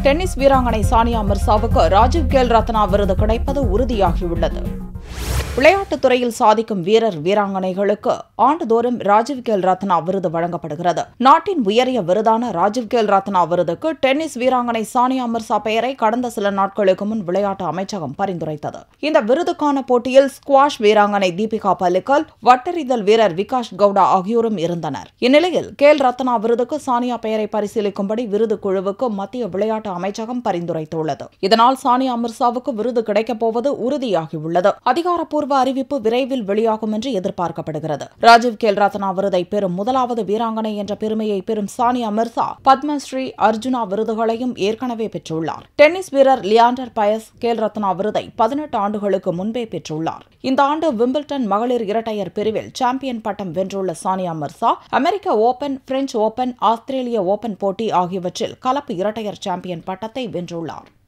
tennis வீராங்கனை சானியா மிர்சாவுக்கு ராஜீவ் கேல் ரத்னா விருது கிடைப்பது உறுதியாகியுள்ளது விளையாட்டுத் துறையில் சாதிக்கும் வீரர் வீராங்கனைகளுக்கு ஆண்டுதோறும் ராஜீவ் கேல் ரத்னா விருது வழங்கப்படுகிறது நாட்டின் உயரிய விருதான ராஜீவ் கேல் ரத்னா விருதுக்கு டென்னிஸ் வீராங்கனை சானியா மிர்சா பெயரை கடந்த சில நாட்களுக்கு முன் விளையாட்டு அமைச்சகம் பரிந்துரைத்தது இந்த விருதுக்கான போட்டியில் ஸ்குவாஷ் வீராங்கனை தீபிகா பல்லிக்கல் வட்டெறிதல் வீரர் விகாஷ் கவுடா ஆகியோரும் இருந்தனர் இந்நிலையில் கேல் ரத்னா விருதுக்கு சானியா பெயரை பரிசீலிக்கும்படி விருது குழுவுக்கு மத்திய விளையாட்டு அமைச்சகம் பரிந்துரைத்துள்ளது இதனால் சானியா மிர்சாவுக்கு விருது கிடைக்கப் போவது உறுதியாகியுள்ளது அதிகாரப்பூர்வ அறிவிப்பு விரைவில் வெளியாகும் என்று எதிர்பார்க்கப்படுகிறது ராஜீவ் கேல் ரத்னா விருதை பெறும் முதலாவது வீராங்கனை என்ற பெருமையை பெறும் சானியா மிர்சா பத்மஸ்ரீ அர்ஜுனா விருதுகளையும் ஏற்கனவே பெற்றுள்ளார் டென்னிஸ் வீரர் லியாண்டர் பயஸ் கேல் ரத்னா விருதை பதினெட்டு ஆண்டுகளுக்கு முன்பே பெற்றுள்ளார் இந்த ஆண்டு விம்பிள்டன் மகளிர் இரட்டையர் பிரிவில் சாம்பியன் பட்டம் வென்றுள்ள சானியா மிர்சா அமெரிக்க ஓபன் பிரெஞ்சு ஓபன் ஆஸ்திரேலிய ஓபன் போட்டி ஆகியவற்றில் கலப்பு இரட்டையர் சாம்பியன் பட்டத்தை வென்றுள்ளார்